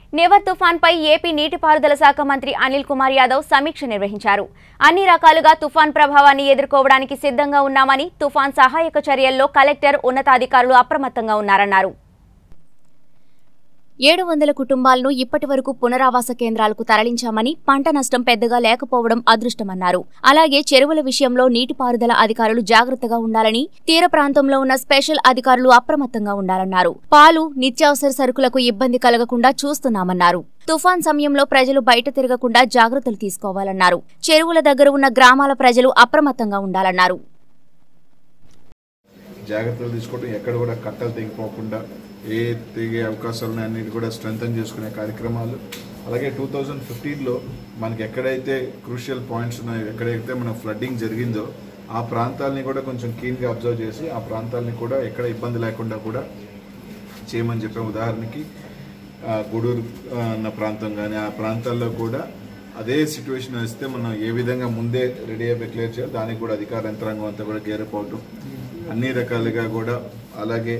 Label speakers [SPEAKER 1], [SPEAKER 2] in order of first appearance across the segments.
[SPEAKER 1] Nivar తుఫాన్పై AP నీటిపారుదల శాఖ మంత్రి అనిల్ కుమార్ యాదవ్ సమీక్ష నిర్వహించారు అన్ని రకాలుగా తుఫాన్ ప్రభావాన్ని ఎదుర్కోవడానికి సిద్ధంగా ఉన్నామని తుఫాన్ సహాయక చర్యల్లో కలెక్టర్ ఉన్నతాధికారులు అప్రమత్తంగా ఉన్నారన్నారు ఏడు వందల కుటుంబాలను ఇప్పటి వరకు పునరావాస కేంద్రాలకు తరలించామని పంట నష్టం పెద్దగా లేకపోవడం అదృష్టమన్నారు అలాగే చెరువుల విషయంలో నీటిపారుదల అధికారులు జాగ్రత్తగా ఉండాలని తీర ప్రాంతంలో ఉన్న స్పెషల్ అధికారులు అప్రమత్తంగా ఉండాలన్నారు పాలు నిత్యావసర సరుకులకు ఇబ్బంది కలగకుండా చూస్తున్నామన్నారు తుఫాన్ సమయంలో ప్రజలు బయట తిరగకుండా జాగ్రత్తలు తీసుకోవాలన్నారు చెరువుల దగ్గర ఉన్న గ్రామాల ప్రజలు అప్రమత్తంగా ఉండాలన్నారు
[SPEAKER 2] జాగ్రత్తలు తీసుకోవడం ఎక్కడ కూడా కట్టలు తెగిపోకుండా ఏ తెగే అవకాశాలు ఉన్నాయి అన్నిటి కూడా స్ట్రెంగ్తన్ చేసుకునే కార్యక్రమాలు అలాగే టూ థౌజండ్ ఫిఫ్టీన్లో మనకి ఎక్కడైతే క్రూషియల్ పాయింట్స్ ఉన్నాయో ఎక్కడైతే మన ఫ్లడ్డింగ్ జరిగిందో ఆ ప్రాంతాలని కూడా కొంచెం కీన్గా అబ్జర్వ్ చేసి ఆ ప్రాంతాలని కూడా ఎక్కడ ఇబ్బంది లేకుండా కూడా చేయమని చెప్పే ఉదాహరణకి ఆ, గూడూరు ఆ, అన్న ప్రాంతం కానీ ఆ ప్రాంతాల్లో కూడా అదే సిచ్యువేషన్ వస్తే మనం ఏ విధంగా ముందే రెడీ అయిపోయి క్లియర్ చేయాలి దానికి కూడా అధికార యంత్రాంగం అంతా కూడా గేరప్ అవటం అన్ని రకాలుగా కూడా అలాగే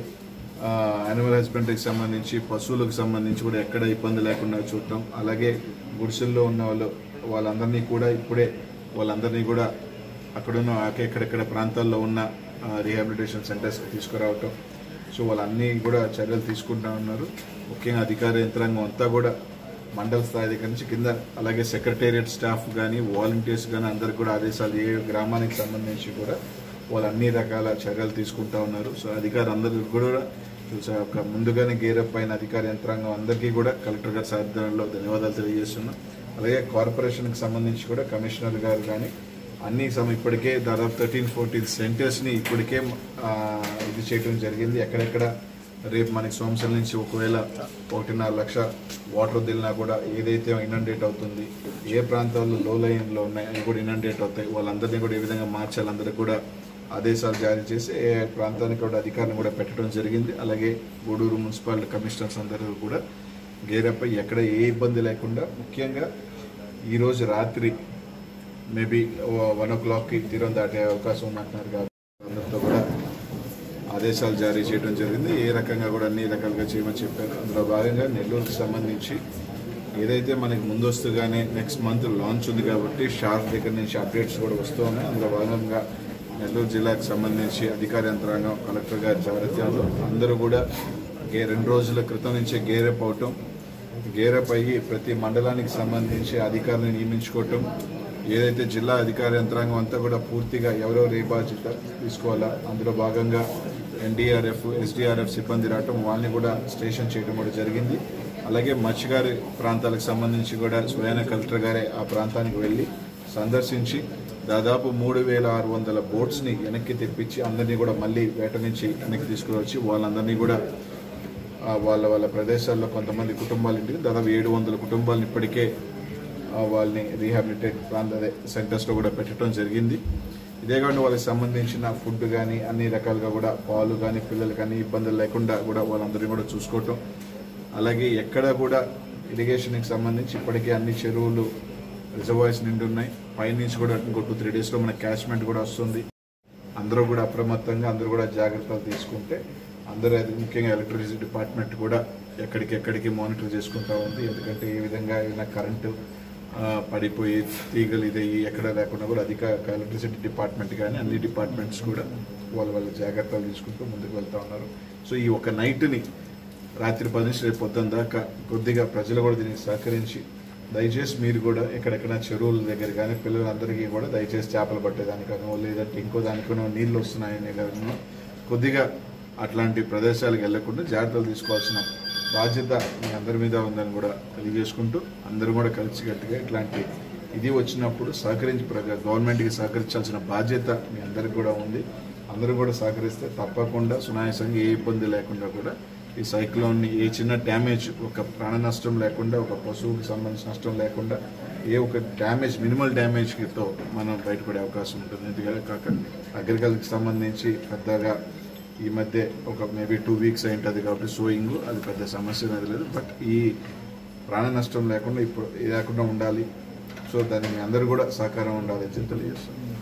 [SPEAKER 2] యానిమల్ హస్బెండరీకి సంబంధించి పశువులకు సంబంధించి కూడా ఎక్కడ ఇబ్బంది లేకుండా చూడటం అలాగే గుడిసెల్లో ఉన్న వాళ్ళు వాళ్ళందరినీ కూడా ఇప్పుడే వాళ్ళందరినీ కూడా అక్కడున్న ఎక్కడెక్కడ ప్రాంతాల్లో ఉన్న రీహాబిలిటేషన్ సెంటర్స్కి తీసుకురావటం సో వాళ్ళన్నీ కూడా చర్యలు తీసుకుంటా ఉన్నారు ముఖ్యంగా అధికార యంత్రాంగం అంతా కూడా మండల స్థాయి దగ్గర నుంచి కింద అలాగే సెక్రటేరియట్ స్టాఫ్ కానీ వాలంటీర్స్ కానీ అందరికి కూడా ఆదేశాలు ఏ గ్రామానికి సంబంధించి కూడా వాళ్ళు అన్ని రకాల చర్యలు తీసుకుంటా ఉన్నారు సో అధికారులు అందరికీ కూడా చూసా ఒక ముందుగానే గేరప్ అయిన అధికార యంత్రాంగం అందరికీ కూడా కలెక్టర్ గారి సాధ్యంలో ధన్యవాదాలు తెలియజేస్తున్నాం అలాగే కార్పొరేషన్కి సంబంధించి కూడా కమిషనర్ గారు కానీ అన్ని సమ ఇప్పటికే దాదాపు థర్టీన్ ఫోర్టీన్ సెంటర్స్ని ఇప్పటికే ఆ, ఇది చేయడం జరిగింది ఎక్కడెక్కడ రేపు మనకి సోమశల నుంచి ఒకవేళ ఒకటిన్నర లక్ష వాటర్ వదిలినా కూడా ఏదైతే ఇనండేట్ అవుతుంది ఏ ప్రాంతాల్లో లో లైన్లో ఉన్నాయి అవి కూడా ఇనండేట్ అవుతాయి వాళ్ళందరినీ కూడా ఏ విధంగా మార్చాలి అందరికీ కూడా ఆదేశాలు జారీ చేసి ఏ ప్రాంతానికి కూడా అధికారులను కూడా పెట్టడం జరిగింది అలాగే గూడూరు మున్సిపాలిటీ కమిషనర్స్ అందరూ కూడా గేరప్ అయ్యి ఎక్కడ ఏ ఇబ్బంది లేకుండా ముఖ్యంగా ఈరోజు రాత్రి మేబీ వన్ ఓ క్లాక్కి తీరం దాటే అవకాశం ఉందంటున్నారు కాబట్టి అందరితో కూడా ఆదేశాలు జారీ చేయడం జరిగింది ఏ రకంగా కూడా అన్ని రకాలుగా చేయమని చెప్పారు అందులో భాగంగా నెల్లూరుకు సంబంధించి ఏదైతే మనకి ముందస్తుగానే నెక్స్ట్ మంత్ లాంచ్ ఉంది కాబట్టి షార్ప్ దగ్గర నుంచి అప్డేట్స్ కూడా వస్తూ ఉన్నాయి అందులో భాగంగా నెల్లూరు జిల్లాకు సంబంధించి అధికార యంత్రాంగం కలెక్టర్ గారి సారథ్యంలో అందరూ కూడా గే రెండు రోజుల క్రితం నుంచే గేరప్ అవటం గేరప్ అయ్యి ప్రతి మండలానికి సంబంధించి అధికారులను నియమించుకోవటం ఏదైతే జిల్లా అధికార యంత్రాంగం అంతా కూడా పూర్తిగా ఎవరెవరు ఏ బాధ్యత తీసుకోవాలా అందులో భాగంగా ఎన్డీఆర్ఎఫ్ ఎస్డీఆర్ఎఫ్ సిబ్బంది రావటం వాళ్ళని కూడా స్టేషన్ చేయడం కూడా జరిగింది అలాగే మత్స్యగారి ప్రాంతాలకు సంబంధించి కూడా స్వయాన కలెక్టర్ గారే ఆ ప్రాంతానికి వెళ్ళి సందర్శించి దాదాపు మూడు వేల ఆరు వందల బోట్స్ని వెనక్కి తెప్పించి అందరినీ కూడా మళ్ళీ వేట నుంచి వెనక్కి తీసుకువచ్చి వాళ్ళందరినీ కూడా ఆ, వాళ్ళ వాళ్ళ ప్రదేశాల్లో కొంతమంది కుటుంబాలు ఇంటికి దాదాపు ఏడు వందల కుటుంబాలను ఇప్పటికే ఆ, వాళ్ళని రీహాబిలిటేట్ ప్రాంత అదే సెంటర్స్లో కూడా పెట్టడం జరిగింది ఇదే కాకుండా వాళ్ళకి సంబంధించిన ఫుడ్ కానీ అన్ని రకాలుగా కూడా పాలు కానీ పిల్లలు కానీ ఇబ్బందులు లేకుండా కూడా వాళ్ళందరినీ కూడా చూసుకోవటం అలాగే ఎక్కడ కూడా ఇరిగేషన్కి సంబంధించి ఇప్పటికే అన్ని చెరువులు రిజర్వాయర్స్ నిండి ఉన్నాయి పైనుంచి కూడా ఇంకో టూ త్రీ డేస్లో మన క్యాచ్మెంట్ కూడా వస్తుంది అందరూ కూడా అప్రమత్తంగా అందరూ కూడా జాగ్రత్తలు తీసుకుంటే అందరూ అది ముఖ్యంగా ఎలక్ట్రిసిటీ డిపార్ట్మెంట్ కూడా ఎక్కడికెక్కడికి మానిటర్ చేసుకుంటా ఉంది ఎందుకంటే ఏ విధంగా ఏదైనా కరెంటు ఆ, పడిపోయి తీగలు ఇదయ్యి ఎక్కడ లేకుండా కూడా అధిక ఎలక్ట్రిసిటీ డిపార్ట్మెంట్ కానీ అన్ని డిపార్ట్మెంట్స్ కూడా వాళ్ళ వాళ్ళ జాగ్రత్తలు తీసుకుంటూ ముందుకు వెళ్తా ఉన్నారు సో ఈ ఒక నైట్ని రాత్రి పది నుంచి రేపు పొద్దున్న దాకా కొద్దిగా ప్రజలు కూడా దీనికి సహకరించి దయచేసి మీరు కూడా ఎక్కడెక్కడ చెరువుల దగ్గర కానీ పిల్లలందరికీ కూడా దయచేసి చేపలు పట్టేదానికనో లేదంటే ఇంకో దానికనో నీళ్ళు వస్తున్నాయని కానీ కొద్దిగా అట్లాంటి ప్రదేశాలకు వెళ్లకుండా జాగ్రత్తలు తీసుకోవాల్సిన బాధ్యత మీ అందరి మీద ఉందని కూడా తెలియజేసుకుంటూ అందరూ కూడా కలిసికట్టుగా ఇట్లాంటి ఇది వచ్చినప్పుడు సహకరించి ప్రజ గవర్నమెంట్కి సహకరించాల్సిన బాధ్యత మీ అందరికి కూడా ఉంది అందరూ కూడా సహకరిస్తే తప్పకుండా సునాయాసంగా ఏ ఇబ్బంది లేకుండా కూడా ఈ సైక్లోన్ని ఏ చిన్న డ్యామేజ్ ఒక ప్రాణ నష్టం లేకుండా ఒక పశువుకి సంబంధించిన నష్టం లేకుండా ఏ ఒక డ్యామేజ్ మినిమల్ డ్యామేజ్తో మనం బయటపడే అవకాశం ఉంటుంది ఎందుకంటే కాక అగ్రికల్చర్కి సంబంధించి పెద్దగా ఈ మధ్య ఒక మేబీ టూ వీక్స్ అయి ఉంటుంది కాబట్టి సోయింగ్ అది పెద్ద సమస్య అనేది లేదు బట్ ఈ ప్రాణ నష్టం లేకుండా ఇప్పుడు ఇది లేకుండా ఉండాలి సో దానికి మీ అందరూ కూడా సహకారం ఉండాలి అని చెప్పి తెలియజేస్తాను